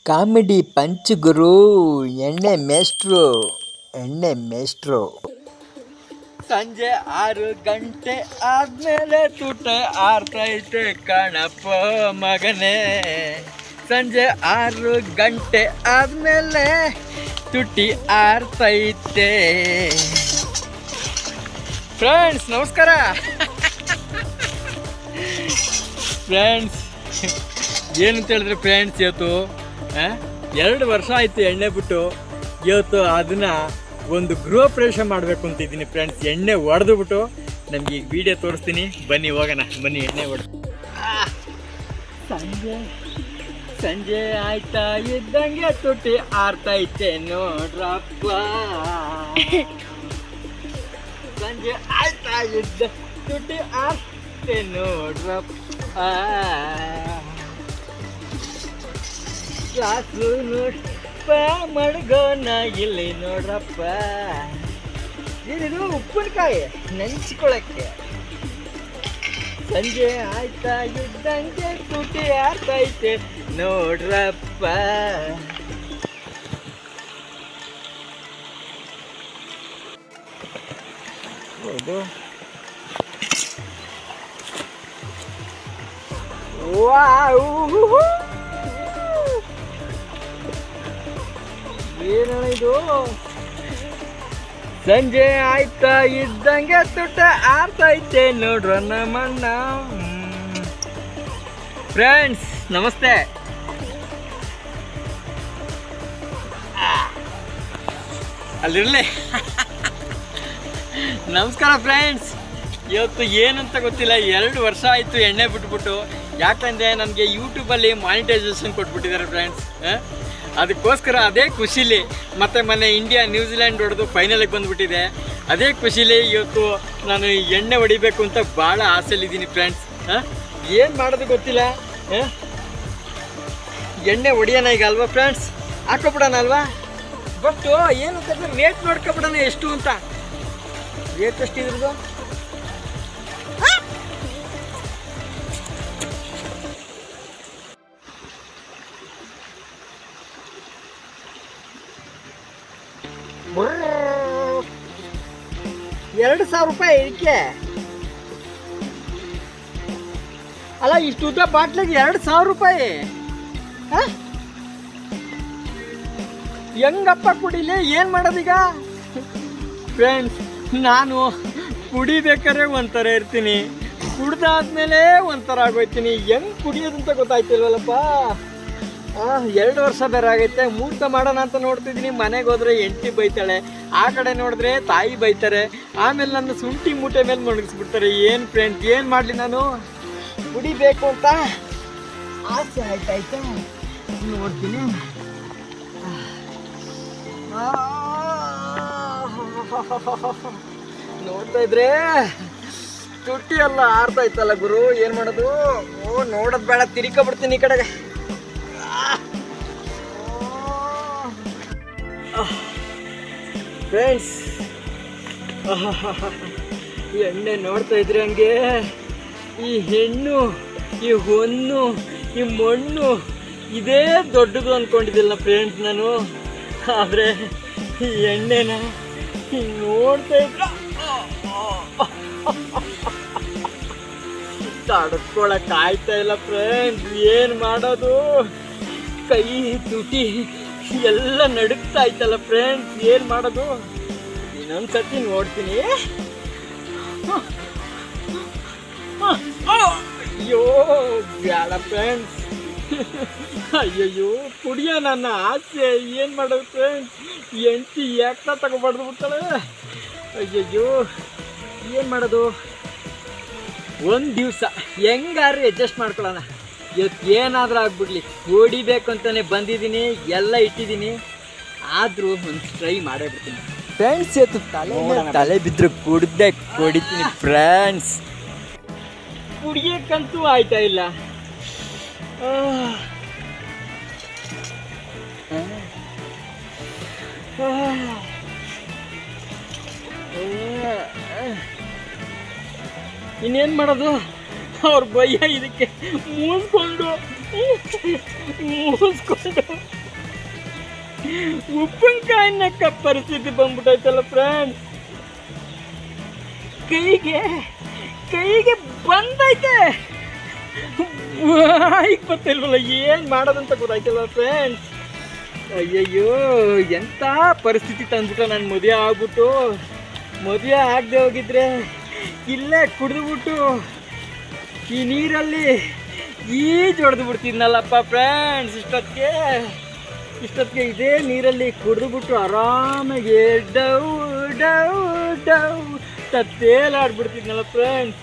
Comedy ಪಂಚಗುರು ಎಣ್ಣೆ ಮೇಷ್ಟ್ರು ಎಣ್ಣೆ ಮೇಷ್ಟ್ರು ಸಂಜೆ ಆರು ಗಂಟೆ ಆದ್ಮೇಲೆ ತುಟ ಆರ್ತೈತೆ ಕಣಪ್ಪ ಮಗನೇ ಸಂಜೆ ಆರು ಗಂಟೆ ಆದ್ಮೇಲೆ ತುಟಿ ಆರ್ತೈತೆ ಫ್ರೆಂಡ್ಸ್ ನಮಸ್ಕಾರ ಫ್ರೆಂಡ್ಸ್ ಏನಂತ ಹೇಳಿದ್ರೆ ಫ್ರೆಂಡ್ಸ್ ಇವತ್ತು ಆ, ಎರಡು ವರ್ಷ ಆಯ್ತು ಎಣ್ಣೆ ಬಿಟ್ಟು ಇವತ್ತು ಅದನ್ನ ಒಂದು ಗೃಹ ಪ್ರವೇಶ ಮಾಡಬೇಕು ಅಂತಿದ್ದೀನಿ ಫ್ರೆಂಡ್ಸ್ ಎಣ್ಣೆ ಹೊಡೆದು ಬಿಟ್ಟು ನಮ್ಗೆ ಈಗ ವಿಡಿಯೋ ತೋರಿಸ್ತೀನಿ ಬನ್ನಿ ಹೋಗೋಣ ಬನ್ನಿ ಎಣ್ಣೆ ಹೊಡೆದು ಸಂಜೆ ಸಂಜೆ ಆಯ್ತಾ ಇದ್ದಂಗೆ ತುಟಿ ಆರ್ತೈತೆ ನೋಡ್ರಪ್ಪ ಸಂಜೆ ಆಯ್ತಾ ಇದ್ದ ತುಟಿ ಆರ್ತೆ ನೋಡ್ರಪ್ಪ ಕ್ಲಾಸು ನೋಡ್ರಪ್ಪ ಮಡ್ಗೋನ ಇಲ್ಲಿ ನೋಡ್ರಪ್ಪ ಏನಿದು ಉಪ್ಪಿನಕಾಯಿ ನೆಂಚ್ಕೊಳಕ್ಕೆ ಸಂಜೆ ಆಯ್ತಾ ಇದ್ದಂಗೆ ತುಟಿ ಆರ್ತೈತೆ ನೋಡ್ರಪ್ಪ ಹೌದು ವಾವ್ ಏನಣ್ಣ ಇದು ಸಂಜೆ ಆಯ್ತಾ ಇದ್ದಂಗೆ ತುಟ್ಟ ಆರ್ತೈತೆ ನೋಡ್ರ ನಮ್ಮಣ್ಣ ಫ್ರೆಂಡ್ಸ್ ನಮಸ್ತೆ ಆ, ಅಲ್ಲಿರ್ಲಿ ನಮಸ್ಕಾರ ಫ್ರೆಂಡ್ಸ್ ಇವತ್ತು ಏನಂತ ಗೊತ್ತಿಲ್ಲ ಎರಡು ವರ್ಷ ಆಯಿತು ಎಣ್ಣೆ ಬಿಟ್ಬಿಟ್ಟು ಯಾಕಂದರೆ ನನಗೆ ಯೂಟ್ಯೂಬಲ್ಲಿ ಮಾನಿಟೈಸೇಷನ್ ಕೊಟ್ಬಿಟ್ಟಿದ್ದಾರೆ ಫ್ರೆಂಡ್ಸ್ ಅದಕ್ಕೋಸ್ಕರ ಅದೇ ಖುಷಿಲಿ ಮತ್ತು ಮೊನ್ನೆ ಇಂಡಿಯಾ ನ್ಯೂಜಿಲ್ಯಾಂಡ್ ಹೊಡೆದು ಫೈನಲಿಗೆ ಬಂದುಬಿಟ್ಟಿದೆ ಅದೇ ಖುಷಿಲಿ ಇವತ್ತು ನಾನು ಎಣ್ಣೆ ಹೊಡಿಬೇಕು ಅಂತ ಭಾಳ ಆಸೆಲಿದ್ದೀನಿ ಫ್ರೆಂಡ್ಸ್ ಏನು ಮಾಡೋದು ಗೊತ್ತಿಲ್ಲ ಆ? ಎಣ್ಣೆ ಹೊಡಿಯೋಣ ಈಗ ಅಲ್ವಾ ಫ್ರೆಂಡ್ಸ್ ಹಾಕೋಬಿಡೋಣ ಅಲ್ವಾ ಬಟ್ ಏನು ಅಂತಂದ್ರೆ ರೇಟ್ ನೋಡ್ಕೊಬಿಡೋಣ ಎಷ್ಟು ಅಂತ ರೇಟ್ ಎಷ್ಟು ಇದ್ರದ್ದು ಎರಡು ಸಾವಿರ ರೂಪಾಯಿ ಇದಕ್ಕೆ ಅಲ್ಲ ಇಷ್ಟು ಉದ್ದ ಬಾಟ್ಲಿಗೆ ಎರಡು ಸಾವಿರ ರೂಪಾಯಿ ಆ? ಹೆಂಗಪ್ಪ ಕುಡಿಲಿ ಏನು ಮಾಡೋದೀಗ ಫ್ರೆಂಡ್ಸ್ ನಾನು ಕುಡಿಬೇಕಾದ್ರೆ ಒಂಥರ ಇರ್ತೀನಿ ಕುಡ್ದಾದ್ಮೇಲೆ ಒಂಥರ ಆಗೋಯ್ತೀನಿ ಹೆಂಗ್ ಕುಡಿಯೋದು ಅಂತ ಗೊತ್ತಾಯ್ತಿಲ್ವಲ್ಲಪ್ಪ ಆ, ಎರಡು ವರ್ಷ ಬೇರೆ ಆಗೈತೆ ಮುಹೂರ್ತ ಮಾಡೋಣ ಅಂತ ನೋಡ್ತಿದ್ದೀನಿ ಮನೆಗೆ ಹೋದ್ರೆ ಹೆಂಡತಿ ಬೈತಾಳೆ ಆ ಕಡೆ ನೋಡಿದ್ರೆ ತಾಯಿ ಬೈತಾರೆ ಆಮೇಲೆ ನನ್ನ ಶುಂಠಿ ಮೂಟೆ ಮೇಲೆ ಮುಣಗಿಸ್ಬಿಡ್ತಾರೆ ಏನು ಫ್ರೆಂಡ್ಸ್ ಏನು ಮಾಡಲಿ ನಾನು ಕುಡಿಬೇಕು ಅಂತ ಆಸೆ ಆಯ್ತಾಯ್ತಾ ನೋಡ್ತೀನಿ ಆ, ನೋಡ್ತಾ ಇದ್ರೆ ತುಟ್ಟಿ ಎಲ್ಲ ಆರ್ತಾ ಇತ್ತಲ್ಲ ಗುರು ಏನ್ ಮಾಡೋದು ಓ ನೋಡೋದ್ ಬೇಡ ತಿರ್ಕೊಬಿಡ್ತೀನಿ ಈ ಕಡೆಗೆ ಫ್ರೆಂಡ್ಸ್ ಈ ಎಣ್ಣೆ ನೋಡ್ತಾ ಇದ್ರೆ ಹಂಗೆ ಈ ಹೆಣ್ಣು ಈ ಹೊನ್ನು ಈ ಮಣ್ಣು ಇದೇ ದೊಡ್ಡದು ಅಂದ್ಕೊಂಡಿದ್ದಿಲ್ಲ ಫ್ರೆಂಡ್ಸ್ ನಾನು ಆದರೆ ಈ ಎಣ್ಣೆನ ಹಿಂಗ್ ನೋಡ್ತಾ ಇದ್ರೆ ತಡ್ಕೊಳಕ್ ಆಯ್ತಾ ಇಲ್ಲ ಫ್ರೆಂಡ್ಸ್ ಏನ್ ಮಾಡೋದು ಕೈ ತುಟಿ ಎಲ್ಲ ನಡುಕ್ತಾ ಆಯ್ತಲ್ಲ ಫ್ರೆಂಡ್ಸ್ ಏನ್ ಮಾಡೋದು ಇನ್ನೊಂದ್ಸತಿ ನೋಡ್ತೀನಿ ಅಯ್ಯೋ ಬೇಡ ಫ್ರೆಂಡ್ಸ್ ಅಯ್ಯಯ್ಯೋ ಕುಡಿಯ ನನ್ನ ಆಸೆ ಏನು ಮಾಡೋದು ಫ್ರೆಂಡ್ಸ್ ಎಂಟಿ ಯಾಕೆ ತಗೊಬಾರ್ದು ಬಿಡ್ತಾಳೆ ಅಯ್ಯಯ್ಯೋ ಏನು ಮಾಡೋದು ಒಂದು ದಿವಸ ಹೆಂಗಾರು ಅಡ್ಜಸ್ಟ್ ಮಾಡ್ಕೊಳ್ಳೋಣ ಇವತ್ತು ಏನಾದರೂ ಆಗ್ಬಿಡ್ಲಿ ಹೊಡಿಬೇಕು ಅಂತಾನೆ ಬಂದಿದ್ದೀನಿ ಎಲ್ಲ ಇಟ್ಟಿದ್ದೀನಿ ಆದರೂ ಒಂದು ಟ್ರೈ ಮಾಡೇ ಬಿಡ್ತೀನಿ ಫ್ರೆಂಡ್ಸ್ ಇವತ್ತು ತಲೆ ಮೇಲೆ ತಲೆ ಬಿದ್ರು ಕುಡ್ದೆ ಕುಡಿತೀನಿ ಫ್ರೆಂಡ್ಸ್ ಕುಡಿಯೋಕ್ಕಂತೂ ಆಯ್ತಾ ಇಲ್ಲ ಆ. ಆ. ಇನ್ನೇನು ಮಾಡೋದು ಅವ್ರ ಭಯ ಇದಕ್ಕೆ ಮೂಸ್ಕೊಂಡು ಮೂಸ್ಕೊಂಡು ಉಪ್ಪಿನಕಾಯಿ ನಕ್ಕ ಪರಿಸ್ಥಿತಿ ಬಂದ್ಬಿಟ್ಟೈತಲ್ಲ ಫ್ರೆಂಡ್ಸ್ ಕೈಗೆ ಕೈಗೆ ಬಂದೈತೆ ಬಾಯಿಗೆ ಗೊತ್ತಿಲ್ವಲ್ಲ ಏನು ಮಾಡೋದಂತ ಗೊತ್ತಾಯ್ತಲ್ಲ ಫ್ರೆಂಡ್ಸ್ ಅಯ್ಯಯ್ಯೋ ಎಂಥ ಪರಿಸ್ಥಿತಿ ತಂದ್ಬಿಟ್ಟು ನಾನು ಮದುವೆ ಆಗ್ಬಿಟ್ಟು ಮದುವೆ ಆಗದೆ ಹೋಗಿದ್ರೆ ಇಲ್ಲೇ ಕುಡಿದ್ಬಿಟ್ಟು ಈ ನೀರಲ್ಲಿ ಈಜು ಹೊಡೆದು ಬಿಡ್ತಿದ್ನಲ್ಲಪ್ಪ ಫ್ರೆಂಡ್ಸ್ ಇಷ್ಟೊತ್ತಿಗೆ ಇಷ್ಟೊತ್ತಿಗೆ ಇದೇ ನೀರಲ್ಲಿ ಕುಡಿದ್ಬಿಟ್ಟು ಆರಾಮಾಗಿ ಡೌ ಡೌ ಡೌ ತತ್ತೇಲಾಡ್ಬಿಡ್ತಿದ್ನಲ್ಲ ಫ್ರೆಂಡ್ಸ್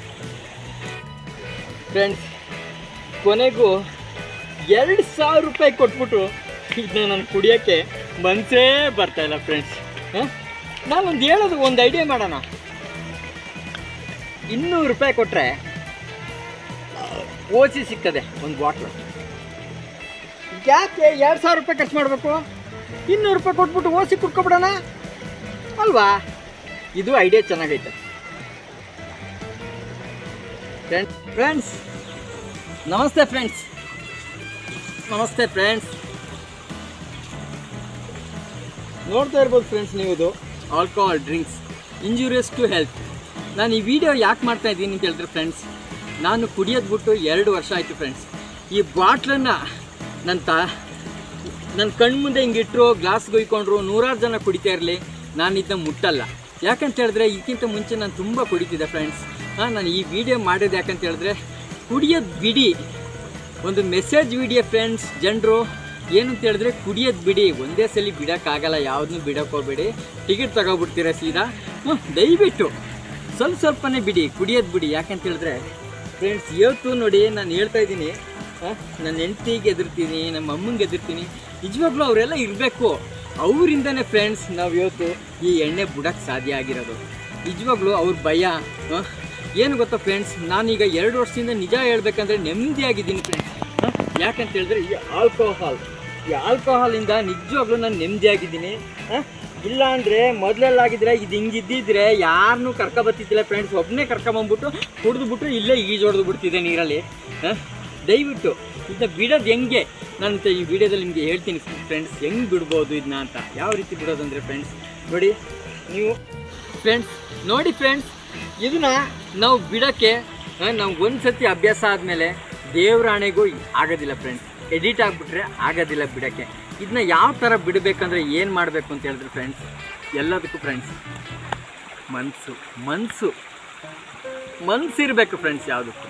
ಫ್ರೆಂಡ್ಸ್ ಕೊನೆಗೂ ಎರಡು ಸಾವಿರ ರೂಪಾಯಿ ಕೊಟ್ಬಿಟ್ಟು ಇದನ್ನ ನಾನು ಕುಡಿಯೋಕ್ಕೆ ಮನಸ್ಸೇ ಬರ್ತಾ ಇಲ್ಲ ಫ್ರೆಂಡ್ಸ್ ನಾನೊಂದು ಹೇಳೋದು ಒಂದು ಐಡಿಯಾ ಮಾಡೋಣ ಇನ್ನೂರು ರೂಪಾಯಿ ಕೊಟ್ಟರೆ ಓಸಿ ಸಿಗ್ತದೆ ಒಂದು ಬಾಟ್ಲು ಯಾಕೆ ಎರಡು ಸಾವಿರ ರೂಪಾಯಿ ಖರ್ಚು ಮಾಡಬೇಕು ಇನ್ನೂರು ರೂಪಾಯಿ ಕೊಟ್ಬಿಟ್ಟು ಓಸಿ ಕುಡ್ಕೊಬಿಡೋಣ ಅಲ್ವಾ ಇದು ಐಡಿಯಾ ಚೆನ್ನಾಗೈತೆ ಫ್ರೆಂಡ್ಸ್ ಫ್ರೆಂಡ್ಸ್ ನಮಸ್ತೆ ಫ್ರೆಂಡ್ಸ್ ನಮಸ್ತೆ ಫ್ರೆಂಡ್ಸ್ ನೋಡ್ತಾ ಇರ್ಬೋದು ಫ್ರೆಂಡ್ಸ್ ನೀವು ಇದು alcohol drinks injurious to health ನಾನು ಈ ವಿಡಿಯೋ ಯಾಕೆ ಮಾಡ್ತಾ ಇದ್ದೀನಿ ಅಂತ ಹೇಳಿದ್ರೆ ಫ್ರೆಂಡ್ಸ್ ನಾನು ಕುಡಿಯೋದು ಬಿಟ್ಟು ಎರಡು ವರ್ಷ ಆಯಿತು ಫ್ರೆಂಡ್ಸ್ ಈ ಬಾಟ್ಲನ್ನು ನನ್ನ ತ ನನ್ನ ಕಣ್ಮುಂದೆ ಹಿಂಗಿಟ್ರು ಗ್ಲಾಸ್ ಕೊಯ್ಕೊಂಡ್ರು ನೂರಾರು ಜನ ಕುಡಿತಾ ಇರಲಿ ನಾನು ಇದನ್ನ ಮುಟ್ಟಲ್ಲ ಯಾಕಂತ ಹೇಳಿದ್ರೆ ಇದಕ್ಕಿಂತ ಮುಂಚೆ ನಾನು ತುಂಬ ಕುಡಿತಿದ್ದೆ ಫ್ರೆಂಡ್ಸ್ ಹಾಂ ನಾನು ಈ ವಿಡಿಯೋ ಮಾಡೋದು ಯಾಕಂತ ಹೇಳಿದ್ರೆ ಕುಡಿಯೋದು ಬಿಡಿ ಒಂದು ಮೆಸೇಜ್ ವಿಡಿಯೋ ಫ್ರೆಂಡ್ಸ್ ಜನರು ಏನು ಅಂತ ಹೇಳಿದ್ರೆ ಕುಡಿಯೋದು ಬಿಡಿ ಒಂದೇ ಸಲ ಬಿಡೋಕ್ಕಾಗಲ್ಲ ಯಾವುದನ್ನು ಬಿಡೋಕೆ ಹೋಗ್ಬೇಡಿ ಟಿಕೆಟ್ ತಗೊಬಿಡ್ತೀರ ಸೀದಾ ಹ್ಞೂ ದಯವಿಟ್ಟು ಸ್ವಲ್ಪ ಸ್ವಲ್ಪನೇ ಬಿಡಿ ಕುಡಿಯೋದು ಬಿಡಿ ಯಾಕಂತ ಹೇಳಿದ್ರೆ ಫ್ರೆಂಡ್ಸ್ ಇವತ್ತು ನೋಡಿ ನಾನು ಹೇಳ್ತಾ ಇದ್ದೀನಿ ನನ್ನ ಹೆಂಡ್ತಿಗೆ ಎದುರ್ತೀನಿ ನಮ್ಮ ಅಮ್ಮಂಗೆ ಎದುರ್ತೀನಿ ನಿಜವಾಗ್ಲೂ ಅವರೆಲ್ಲ ಇರಬೇಕು ಅವರಿಂದನೇ ಫ್ರೆಂಡ್ಸ್ ನಾವು ಇವತ್ತು ಈ ಎಣ್ಣೆ ಬಿಡೋಕ್ಕೆ ಸಾಧ್ಯ ಆಗಿರೋದು ನಿಜವಾಗ್ಲೂ ಅವ್ರ ಭಯ ಆ, ಏನು ಗೊತ್ತಾ ಫ್ರೆಂಡ್ಸ್ ನಾನೀಗ ಎರಡು ವರ್ಷದಿಂದ ನಿಜ ಹೇಳ್ಬೇಕಂದ್ರೆ ನೆಮ್ಮದಿಯಾಗಿದ್ದೀನಿ ಫ್ರೆಂಡ್ಸ್ ಯಾಕಂತ ಹೇಳಿದ್ರೆ ಈ ಆಲ್ಕೋಹಾಲ್ ಈ ಆಲ್ಕೋಹಾಲಿಂದ ನಿಜವಾಗ್ಲೂ ನಾನು ನೆಮ್ಮದಿಯಾಗಿದ್ದೀನಿ ಆ, ಇಲ್ಲ ಅಂದರೆ ಮೊದಲೆಲ್ಲಾಗಿದ್ರೆ ಇದು ಹಿಂಗಿದ್ದಿದ್ರೆ ಯಾರನ್ನೂ ಕರ್ಕೊಬತ್ತಿದ್ದಿಲ್ಲ ಫ್ರೆಂಡ್ಸ್ ಒಬ್ಬನೇ ಕರ್ಕೊಂಬಂದ್ಬಿಟ್ಟು ಕುಡಿದ್ಬಿಟ್ಟು ಇಲ್ಲೇ ಈಜು ಹೊಡೆದು ಬಿಡ್ತಿದ್ದೆ ನೀರಲ್ಲಿ ಆ, ದಯವಿಟ್ಟು ಇದನ್ನ ಬಿಡೋದು ಹೆಂಗೆ ನಾನು ಅಂತ ಈ ವಿಡಿಯೋದಲ್ಲಿ ನಿಮಗೆ ಹೇಳ್ತೀನಿ ಫ್ರೆಂಡ್ಸ್ ಹೆಂಗೆ ಬಿಡ್ಬೋದು ಇದನ್ನ ಅಂತ ಯಾವ ರೀತಿ ಬಿಡೋದು ಅಂದರೆ ಫ್ರೆಂಡ್ಸ್ ನೋಡಿ ನೀವು ಫ್ರೆಂಡ್ಸ್ ನೋಡಿ ಫ್ರೆಂಡ್ಸ್ ಇದನ್ನ ನಾವು ಬಿಡೋಕ್ಕೆ ನಾವು ಒಂದು ಸತಿ ಅಭ್ಯಾಸ ಆದಮೇಲೆ ದೇವ್ರ ಆಣೆಗೂ ಆಗೋದಿಲ್ಲ ಫ್ರೆಂಡ್ಸ್ ಎಡಿಟ್ ಆಗಿಬಿಟ್ರೆ ಆಗೋದಿಲ್ಲ ಬಿಡೋಕ್ಕೆ ಇದನ್ನ ಯಾವ ಥರ ಬಿಡಬೇಕಂದ್ರೆ ಏನು ಮಾಡಬೇಕು ಅಂತ ಹೇಳಿದ್ರೆ ಫ್ರೆಂಡ್ಸ್ ಎಲ್ಲದಕ್ಕೂ ಫ್ರೆಂಡ್ಸ್ ಮನಸ್ಸು ಮನಸ್ಸು ಮನಸ್ಸಿರಬೇಕು ಫ್ರೆಂಡ್ಸ್ ಯಾವುದಕ್ಕೂ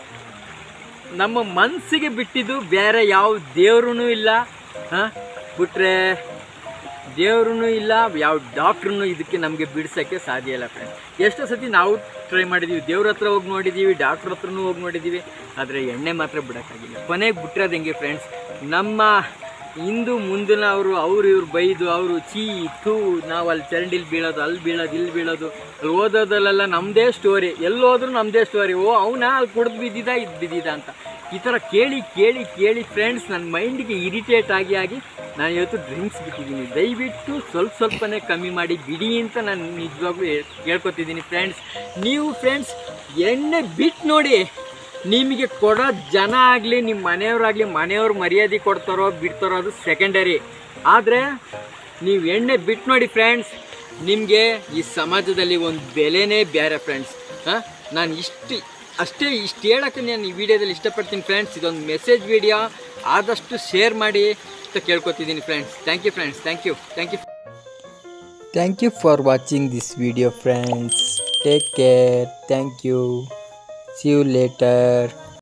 ನಮ್ಮ ಮನಸ್ಸಿಗೆ ಬಿಟ್ಟಿದ್ದು ಬೇರೆ ಯಾವ ದೇವ್ರೂ ಇಲ್ಲ ಹಾಂ ಬಿಟ್ರೆ ದೇವ್ರೂ ಇಲ್ಲ ಯಾವ ಡಾಕ್ಟ್ರೂ ಇದಕ್ಕೆ ನಮಗೆ ಬಿಡ್ಸೋಕ್ಕೆ ಸಾಧ್ಯ ಇಲ್ಲ ಫ್ರೆಂಡ್ಸ್ ಎಷ್ಟೋ ಸತಿ ನಾವು ಟ್ರೈ ಮಾಡಿದ್ದೀವಿ ದೇವ್ರ ಹತ್ರ ಹೋಗಿ ನೋಡಿದ್ದೀವಿ ಡಾಕ್ಟ್ರ್ ಹತ್ರನೂ ಹೋಗಿ ನೋಡಿದ್ದೀವಿ ಆದರೆ ಎಣ್ಣೆ ಮಾತ್ರ ಬಿಡೋಕ್ಕಾಗಿಲ್ಲ ಕೊನೆಗೆ ಬಿಟ್ಟಿರೋದು ಹೆಂಗೆ ಫ್ರೆಂಡ್ಸ್ ನಮ್ಮ ಹಿಂದು ಮುಂದಿನ ಅವರು ಅವ್ರು ಇವ್ರು ಬೈದು ಅವರು ಚೀ ಥೂ ನಾವು ಅಲ್ಲಿ ಚರಂಡಿಲಿ ಬೀಳೋದು ಅಲ್ಲಿ ಬೀಳೋದು ಇಲ್ಲಿ ಬೀಳೋದು ಅಲ್ಲಿ ಓದೋದಲ್ಲೆಲ್ಲ ನಮ್ಮದೇ ಸ್ಟೋರಿ ಎಲ್ಲೋದ್ರೂ ನಮ್ಮದೇ ಸ್ಟೋರಿ ಓ ಅವನ ಅಲ್ಲಿ ಕುಡ್ದು ಬಿದ್ದಿದ್ದ ಇದು ಬಿದ್ದಿದ್ದ ಅಂತ ಈ ಥರ ಕೇಳಿ ಕೇಳಿ ಕೇಳಿ ಫ್ರೆಂಡ್ಸ್ ನನ್ನ ಮೈಂಡಿಗೆ ಇರಿಟೇಟ್ ಆಗಿ ಆಗಿ ನಾನು ಇವತ್ತು ಡ್ರಿಂಕ್ಸ್ ಬಿಟ್ಟಿದ್ದೀನಿ ದಯವಿಟ್ಟು ಸ್ವಲ್ಪ ಸ್ವಲ್ಪನೇ ಕಮ್ಮಿ ಮಾಡಿ ಬಿಡಿ ಅಂತ ನಾನು ನಿಜವಾಗ್ಲೂ ಹೇಳ್- ಹೇಳ್ಕೊತಿದ್ದೀನಿ ಫ್ರೆಂಡ್ಸ್ ನೀವು ಫ್ರೆಂಡ್ಸ್ ಎಣ್ಣೆ ಬಿಟ್ಟು ನೋಡಿ ನಿಮಗೆ ಕೊಡೋ ಜನ ಆಗಲಿ ನಿಮ್ಮ ಮನೆಯವರಾಗಲಿ ಮನೆಯವ್ರು ಮರ್ಯಾದೆ ಕೊಡ್ತಾರೋ ಬಿಡ್ತಾರೋ ಅದು ಸೆಕೆಂಡರಿ ಆದರೆ ನೀವು ಎಣ್ಣೆ ಬಿಟ್ಟು ನೋಡಿ ಫ್ರೆಂಡ್ಸ್ ನಿಮಗೆ ಈ ಸಮಾಜದಲ್ಲಿ ಒಂದು ಬೆಲೆನೇ ಬೇರೆ ಫ್ರೆಂಡ್ಸ್ ಹಾಂ ನಾನು ಇಷ್ಟು ಅಷ್ಟೇ ಇಷ್ಟು ಹೇಳೋಕ್ಕೆ ನಾನು ಈ ವಿಡಿಯೋದಲ್ಲಿ ಇಷ್ಟಪಡ್ತೀನಿ ಫ್ರೆಂಡ್ಸ್ ಇದೊಂದು ಮೆಸೇಜ್ ವಿಡಿಯೋ ಆದಷ್ಟು ಶೇರ್ ಮಾಡಿ ಅಂತ ಕೇಳ್ಕೊತಿದ್ದೀನಿ friends thank you friends thank you thank you Thank you for watching this video friends. Take care. Thank you. See you later.